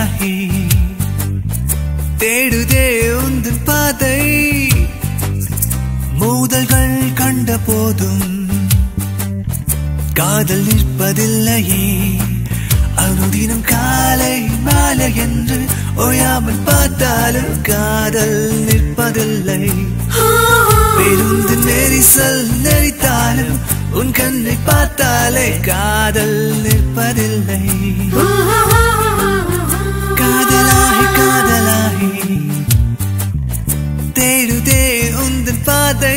காதலாகி தேடுதே உந்தன் பாதை மோதல்கள் கண்ட போதும் காதல் நிற்பதில்லையே அனுதினம் காலை மாலை என்று ஓயாமல் பார்த்தாலும் காதல் நிற்பதில்லை பேருந்து நெரிசல் நெறித்தாலும் உன் கண்ணை பார்த்தாலே காதல் நிற்பதில்லை காதலாகி காதலாகி தேடுதே உந்தன் பாதை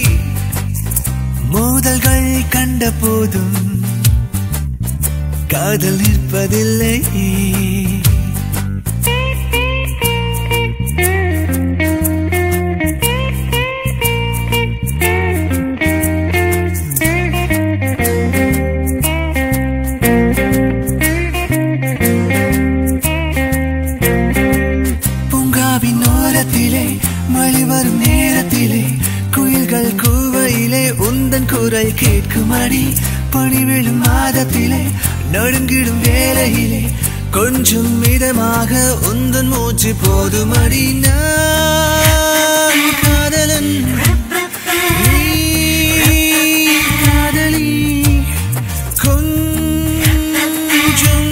மோதல்கள் கண்ட போதும் காதல் நிற்பதில்லை பூங்காவின் ஓரத்திலே மழை வரும் நேரத்திலே குயில்கள் கூவையிலே உந்தன் குரல் கேட்கும் அடி பணி விழும் மாதத்திலே நடுங்கிடும் வேலையிலே கொஞ்சம் மிதமாக உந்தன் மூச்சு போதும் அடி நான் காதலன் நீ காதலி கொஞ்சம்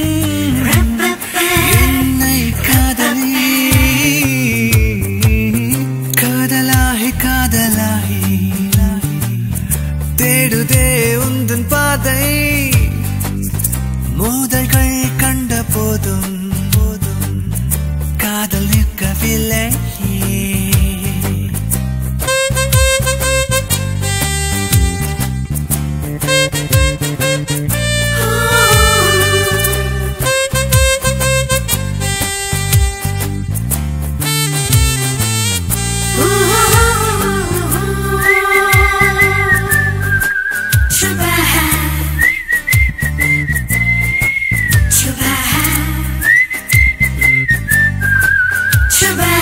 என்னை காதலி காதலாகி காதலாகி தேடுதே உந்தன் பாதை மோதல்கள் கண்ட போதும் போதும் காதல் நிற்கவில்லை Shabbat.